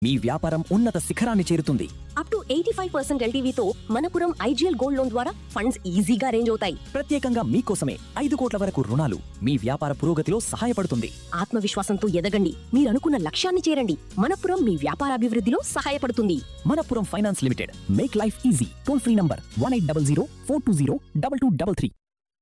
మీ వ్యాపారం ఉన్నత శిఖరాన్ని చేరుతుంది up to eighty five percent ఎల్టీవీతో మనపురం ఐజీఎల్ గోల్డ్ లోన్ ద్వారా ఫండ్స్ ఈజీగా రేంజ్ అవుతాయి ప్రత్యేకంగా మీకోసమే ఐదు కోట్ల వరకు రుణాలు మీ వ్యాపార పురోగతిలో సహాయపడుతుంది ఆత్మవిశ్వాసంతో ఎదగండి మీరు అనుకున్న లక్ష్యాన్ని చేరండి మనపురం మీ వ్యాపారాభివృద్ధిలో సహాయపడుతుంది Manappuram finance limited make life easy toll free number one eight double zero four two zero double two double three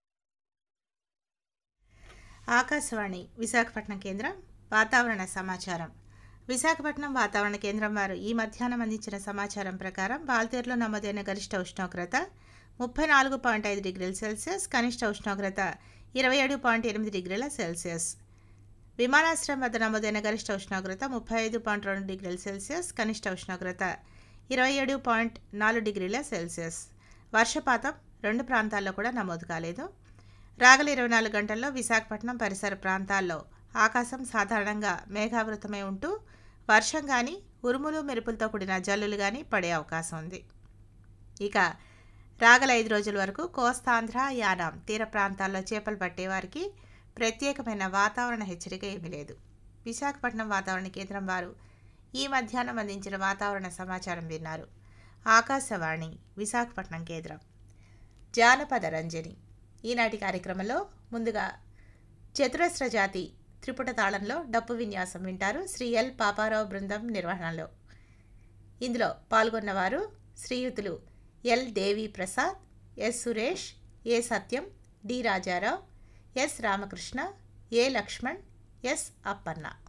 Akashvani Visakhapatnam కేంద్రం వాతావరణ సమాచారం విశాఖపట్నం వాతావరణ కేంద్రం వారు ఈ మధ్యాహ్నం అందించిన సమాచారం ప్రకారం బాల్తేరులో నమోదైన గరిష్ట ఉష్ణోగ్రత ముప్పై నాలుగు పాయింట్ ఐదు డిగ్రీల సెల్సియస్ కనిష్ట ఉష్ణోగ్రత ఇరవై ఏడు పాయింట్ ఎనిమిది డిగ్రీల సెల్సియస్ విమానాశ్రయం వద్ద నమోదైన గరిష్ట ఉష్ణోగ్రత ముప్పై ఐదు పాయింట్ రెండు డిగ్రీల సెల్సియస్ కనిష్ట ఉష్ణోగ్రత ఇరవై ఏడు పాయింట్ నాలుగు డిగ్రీల సెల్సియస్ వర్షపాతం రెండు ప్రాంతాల్లో కూడా నమోదు కాలేదు రాగల ఇరవై నాలుగు గంటల్లో విశాఖపట్నం పరిసర ప్రాంతాల్లో ఆకాశం సాధారణంగా మేఘావృతమై ఉంటూ వర్షం కానీ ఉరుములు మెరుపులతో కూడిన జల్లులు కానీ పడే అవకాశం ఉంది ఇక రాగల ఐదు రోజుల వరకు కోస్తాంధ్ర యానాం తీర ప్రాంతాల్లో చేపలు పట్టేవారికి ప్రత్యేకమైన వాతావరణ హెచ్చరిక ఏమీ లేదు విశాఖపట్నం వాతావరణ కేంద్రం వారు ఈ మధ్యాహ్నం అందించిన వాతావరణ సమాచారం విన్నారు ఆకాశవాణి విశాఖపట్నం కేంద్రం జానపద రంజని ఈనాటి కార్యక్రమంలో ముందుగా చతురస్ర జాతి త్రిపుట తాళంలో డప్పు విన్యాసం వింటారు శ్రీ ఎల్ పాపారావు బృందం నిర్వహణలో ఇందులో పాల్గొన్నవారు శ్రీయుతులు L Devi Prasad S Suresh A Satyam D Rajarao S Ramakrishna A Lakshman S Appanna